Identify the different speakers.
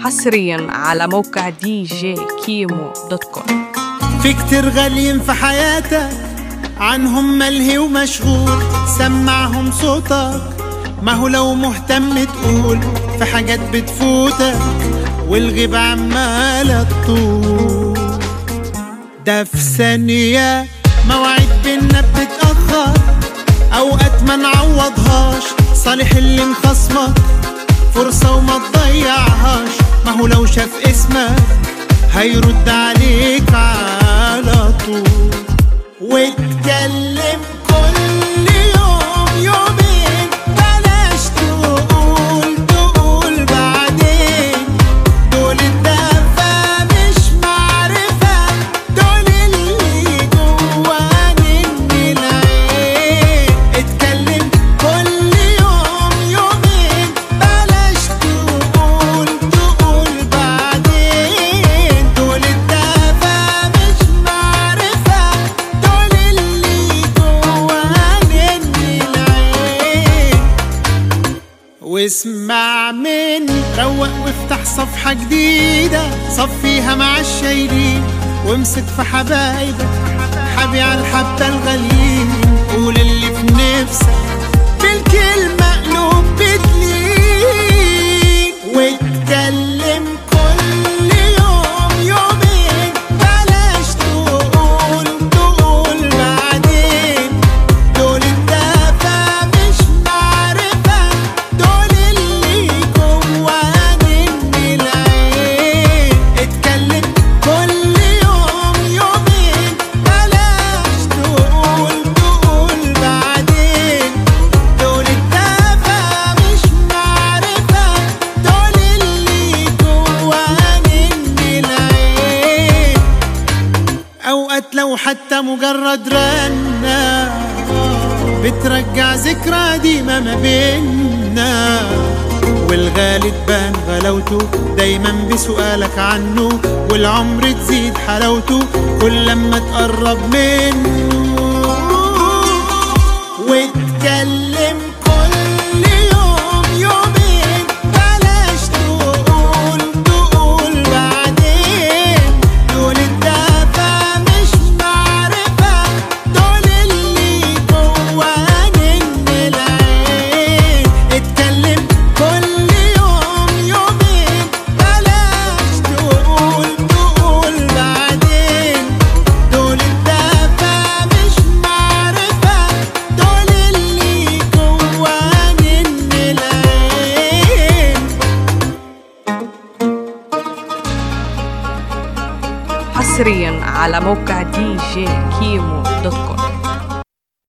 Speaker 1: حصريا على موقع دي جي كيمو دوت كوم
Speaker 2: في كتير غاليين في حياتك عنهم ملهي ومشغول سمعهم صوتك ما هو لو مهتم تقول في حاجات بتفوتك والغيبة عمالة تطول ده في ثانية مواعيد بينا بتتأخر أوقات ما نعوضهاش صالح اللي مخصمك فرصة وما تضيعهاش ما هو لو شاف اسمك هيرد عليك على طول واتكلم كل يوم يومين بلاش تقول تقول بعدين دول الدفا مش معرفة دول اللي جوانين العين اتكلم كل يوم يومين بلاش تقول تقول بعدين دول الدفا مش معرفة دول اللي جوانين العين واسمع مني روق وافتح صفحة جديدة صفيها مع الشايلين وامسك في حبايبك حبي على الحبة الغاليين قول اللي في نفسك بالكلمة قلوب بتلين واتكلم كل يوم يومين بلاش تقول تقول بعدين دول الدفا مش معرفة دول اللي جوانين العين اتكلم كل يوم يومين بلاش تقول تقول بعدين دول الدفا مش معرفة دول اللي جوانين العين أوقات لو حتى مجرد رنة بترجع ذكرى ديما ما بينا والغالي تبان غلاوته دايما بسؤالك عنه والعمر تزيد حلاوته كل لما تقرب منه واتكلم كل يوم يومين بلاش تقول تقول بعدين دول الدفا مش معرفة دول اللي جوانين العين اتكلم كل يوم يومين بلاش تقول تقول بعدين دول الدفا مش معرفة دول اللي جوانين العين
Speaker 1: حصريا على موقع دي جي كيمو دوت كوم